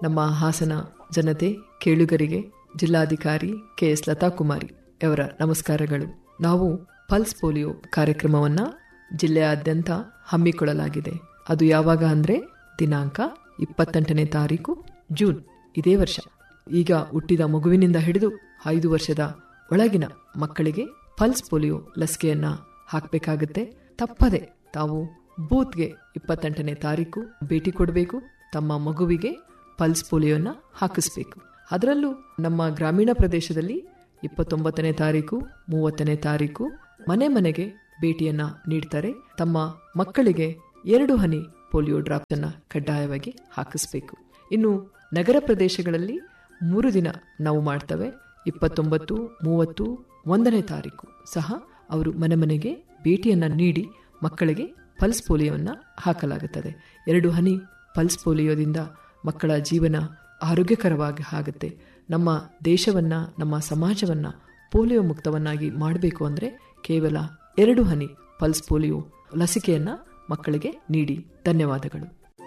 ನಮ್ಮ ಹಾಸನ ಜನತೆ ಕೇಳುಗರಿಗೆ ಜಿಲ್ಲಾಧಿಕಾರಿ ಕೆ ಎಸ್ ಲತಾ ಕುಮಾರಿ ಅವರ ನಮಸ್ಕಾರಗಳು ನಾವು ಪಲ್ಸ್ ಪೋಲಿಯೋ ಕಾರ್ಯಕ್ರಮವನ್ನ ಜಿಲ್ಲೆಯಾದ್ಯಂತ ಹಮ್ಮಿಕೊಳ್ಳಲಾಗಿದೆ ಅದು ಯಾವಾಗ ಅಂದ್ರೆ ದಿನಾಂಕ ಇಪ್ಪತ್ತೆಂಟನೇ ತಾರೀಕು ಜೂನ್ ಇದೇ ವರ್ಷ ಈಗ ಹುಟ್ಟಿದ ಮಗುವಿನಿಂದ ಹಿಡಿದು ಐದು ವರ್ಷದ ಒಳಗಿನ ಮಕ್ಕಳಿಗೆ ಪಲ್ಸ್ ಪೋಲಿಯೋ ಲಸಿಕೆಯನ್ನ ಹಾಕಬೇಕಾಗುತ್ತೆ ತಪ್ಪದೆ ತಾವು ಬೂತ್ಗೆ ಇಪ್ಪತ್ತೆಂಟನೇ ತಾರೀಕು ಭೇಟಿ ಕೊಡಬೇಕು ತಮ್ಮ ಮಗುವಿಗೆ ಪಲ್ಸ್ ಪೋಲಿಯೋನ ಹಾಕಿಸ್ಬೇಕು ಅದರಲ್ಲೂ ನಮ್ಮ ಗ್ರಾಮೀಣ ಪ್ರದೇಶದಲ್ಲಿ ಇಪ್ಪತ್ತೊಂಬತ್ತನೇ ತಾರೀಕು ಮೂವತ್ತನೇ ತಾರೀಕು ಮನೆ ಮನೆಗೆ ಭೇಟಿಯನ್ನ ನೀಡ್ತಾರೆ ತಮ್ಮ ಮಕ್ಕಳಿಗೆ ಎರಡು ಹನಿ ಪೋಲಿಯೋ ಡ್ರಾಪ್ಸ್ ಅನ್ನ ಕಡ್ಡಾಯವಾಗಿ ಹಾಕಿಸ್ಬೇಕು ಇನ್ನು ನಗರ ಪ್ರದೇಶಗಳಲ್ಲಿ ಮೂರು ದಿನ ನಾವು ಮಾಡ್ತೇವೆ ಇಪ್ಪತ್ತೊಂಬತ್ತು ಮೂವತ್ತು ಒಂದನೇ ತಾರೀಕು ಸಹ ಅವರು ಮನೆ ಮನೆಗೆ ಭೇಟಿಯನ್ನ ನೀಡಿ ಮಕ್ಕಳಿಗೆ ಪಲ್ಸ್ ಪೋಲಿಯೋವನ್ನ ಹಾಕಲಾಗುತ್ತದೆ ಎರಡು ಹನಿ ಪಲ್ಸ್ ಪೋಲಿಯೋದಿಂದ ಮಕ್ಕಳ ಜೀವನ ಆರೋಗ್ಯಕರವಾಗಿ ಆಗುತ್ತೆ ನಮ್ಮ ದೇಶವನ್ನ ನಮ್ಮ ಸಮಾಜವನ್ನ ಪೋಲಿಯೋ ಮುಕ್ತವನ್ನಾಗಿ ಮಾಡಬೇಕು ಅಂದ್ರೆ ಕೇವಲ ಎರಡು ಹನಿ ಪಲ್ಸ್ ಪೋಲಿಯೋ ಲಸಿಕೆಯನ್ನ ಮಕ್ಕಳಿಗೆ ನೀಡಿ ಧನ್ಯವಾದಗಳು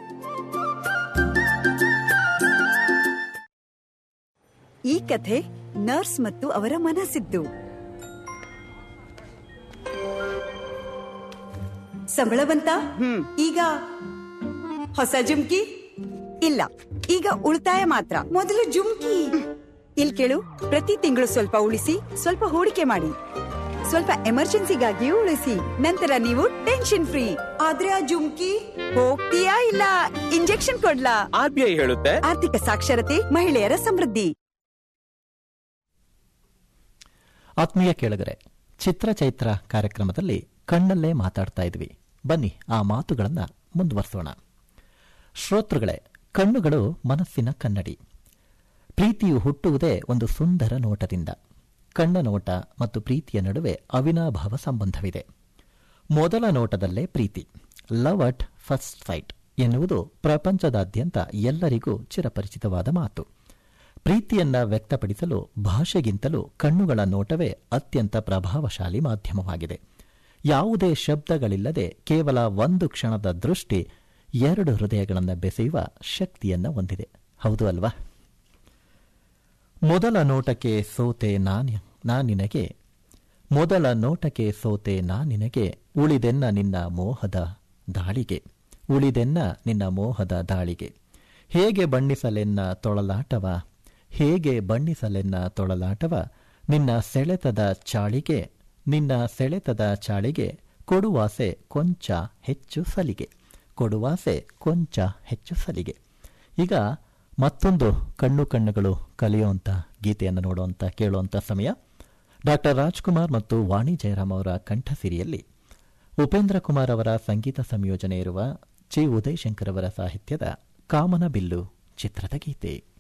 ಈ ಕಥೆ ನರ್ಸ್ ಮತ್ತು ಅವರ ಮನಸ್ಸಿದ್ದು ಸಂಬಳ ಬಂತ ಈಗ ಹೊಸ ಜುಮ್ಕಿ ಇಲ್ಲ ಈಗ ಉಳಿತಾಯ ಮಾತ್ರ ಮೊದಲು ಜುಮ್ಕಿ ಇಲ್ ಕೇಳು ಪ್ರತಿ ತಿಂಗಳು ಸ್ವಲ್ಪ ಉಳಿಸಿ ಸ್ವಲ್ಪ ಹೂಡಿಕೆ ಮಾಡಿ ಸ್ವಲ್ಪ ಎಮರ್ಜೆನ್ಸಿಗಾಗಿಯೂ ಉಳಿಸಿ ನಂತರ ನೀವು ಟೆನ್ಷನ್ ಫ್ರೀ ಆದ್ರೆ ಆ ಜುಮ್ಕಿ ಹೋಗ್ತೀಯಾ ಇಲ್ಲ ಇಂಜೆಕ್ಷನ್ ಕೊಡ್ಲಾ ಆರ್ ಬಿ ಐ ಹೇಳುತ್ತೆ ಆರ್ಥಿಕ ಸಾಕ್ಷರತೆ ಮಹಿಳೆಯರ ಸಮೃದ್ಧಿ ಆತ್ಮೀಯ ಕೇಳಿಗರೆ ಚಿತ್ರಚೈತ್ರ ಕಾರ್ಯಕ್ರಮದಲ್ಲಿ ಕಣ್ಣಲ್ಲೇ ಮಾತಾಡ್ತಾ ಇದ್ವಿ ಬನ್ನಿ ಆ ಮಾತುಗಳನ್ನ ಮುಂದುವರಿಸೋಣ ಶ್ರೋತೃಗಳೇ ಕಣ್ಣುಗಳು ಮನಸ್ಸಿನ ಕನ್ನಡಿ ಪ್ರೀತಿಯು ಹುಟ್ಟುವುದೇ ಒಂದು ಸುಂದರ ನೋಟದಿಂದ ಕಣ್ಣ ನೋಟ ಮತ್ತು ಪ್ರೀತಿಯ ನಡುವೆ ಅವಿನಾಭಾವ ಸಂಬಂಧವಿದೆ ಮೊದಲ ನೋಟದಲ್ಲೇ ಪ್ರೀತಿ ಲವ್ ಅಟ್ ಫಸ್ಟ್ ಸೈಟ್ ಎನ್ನುವುದು ಪ್ರಪಂಚದಾದ್ಯಂತ ಎಲ್ಲರಿಗೂ ಚಿರಪರಿಚಿತವಾದ ಮಾತು ಪ್ರೀತಿಯನ್ನ ವ್ಯಕ್ತಪಡಿಸಲು ಭಾಷೆಗಿಂತಲೂ ಕಣ್ಣುಗಳ ನೋಟವೇ ಅತ್ಯಂತ ಪ್ರಭಾವಶಾಲಿ ಮಾಧ್ಯಮವಾಗಿದೆ ಯಾವುದೇ ಶಬ್ದಗಳಿಲ್ಲದೆ ಕೇವಲ ಒಂದು ಕ್ಷಣದ ದೃಷ್ಟಿ ಎರಡು ಹೃದಯಗಳನ್ನು ಬೆಸೆಯುವ ಶಕ್ತಿಯನ್ನ ಹೊಂದಿದೆ ಹೌದು ಅಲ್ವಾ ಮೊದಲ ನೋಟಕ್ಕೆ ಸೋತೆ ನಾನಿ ನಾನಿನಗೆ ಮೊದಲ ನೋಟಕ್ಕೆ ಸೋತೆ ನಾನಿನಗೆ ಉಳಿದೆನ್ನ ನಿನ್ನ ಮೋಹದ ದಾಳಿಗೆ ಉಳಿದೆನ್ನ ನಿನ್ನ ಮೋಹದ ದಾಳಿಗೆ ಹೇಗೆ ಬಣ್ಣಿಸಲೆನ್ನ ತೊಳಲಾಟವ ಹೇಗೆ ಬಣ್ಣಿಸಲೆನ್ನ ತೊಳಲಾಟವ ನಿನ್ನ ಸೆಳೆತದ ಚಾಳಿಗೆ ನಿನ್ನ ಸೆಳೆತದ ಚಾಳಿಗೆ ಕೊಡುವಾಸೆ ಕೊಂಚ ಹೆಚ್ಚು ಸಲಿಗೆ ಕೊಡುವಾಸೆ ಕೊಂಚ ಹೆಚ್ಚು ಸಲಿಗೆ ಈಗ ಮತ್ತೊಂದು ಕಣ್ಣು ಕಣ್ಣುಗಳು ಕಲಿಯುವಂಥ ಗೀತೆಯನ್ನು ನೋಡುವಂಥ ಕೇಳುವಂಥ ಸಮಯ ಡಾಕ್ಟರ್ ರಾಜ್ಕುಮಾರ್ ಮತ್ತು ವಾಣಿ ಜಯರಾಮ್ ಅವರ ಕಂಠಸಿರಿಯಲ್ಲಿ ಉಪೇಂದ್ರ ಕುಮಾರ್ ಅವರ ಸಂಗೀತ ಸಂಯೋಜನೆ ಇರುವ ಚಿ ಉದಯಶಂಕರ್ ಅವರ ಸಾಹಿತ್ಯದ ಕಾಮನ ಬಿಲ್ಲು ಚಿತ್ರದ ಗೀತೆ